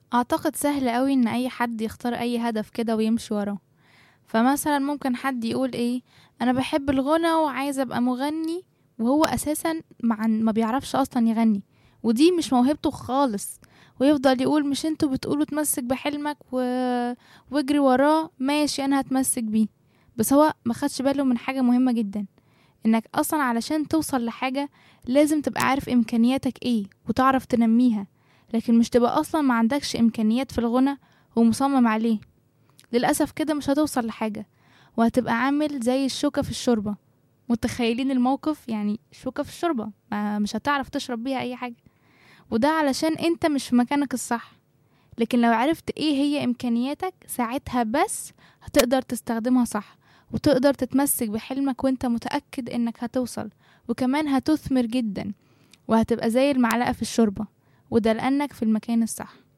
اعتقد سهل قوي ان اي حد يختار اي هدف كده ويمشي وراه فمثلا ممكن حد يقول ايه انا بحب الغنى وعايز ابقى مغني وهو اساسا مع ما بيعرفش اصلا يغني ودي مش موهبته خالص ويفضل يقول مش انتوا بتقولوا تمسك بحلمك و... واجري وراه ماشي انا هتمسك بيه بس هو ما خدش باله من حاجة مهمة جدا انك اصلا علشان توصل لحاجة لازم تبقى عارف امكانياتك ايه وتعرف تنميها لكن مش تبقى اصلا ما عندكش امكانيات في الغنى ومصمم عليه للاسف كده مش هتوصل لحاجة وهتبقى عامل زي الشوكة في الشوربة متخيلين الموقف يعني شوكة في الشوربة ما مش هتعرف تشرب بيها اي حاجة وده علشان انت مش في مكانك الصح لكن لو عرفت ايه هي امكانياتك ساعتها بس هتقدر تستخدمها صح وتقدر تتمسك بحلمك وانت متأكد انك هتوصل وكمان هتثمر جدا وهتبقى زي المعلقة في الشوربة وده لأنك في المكان الصح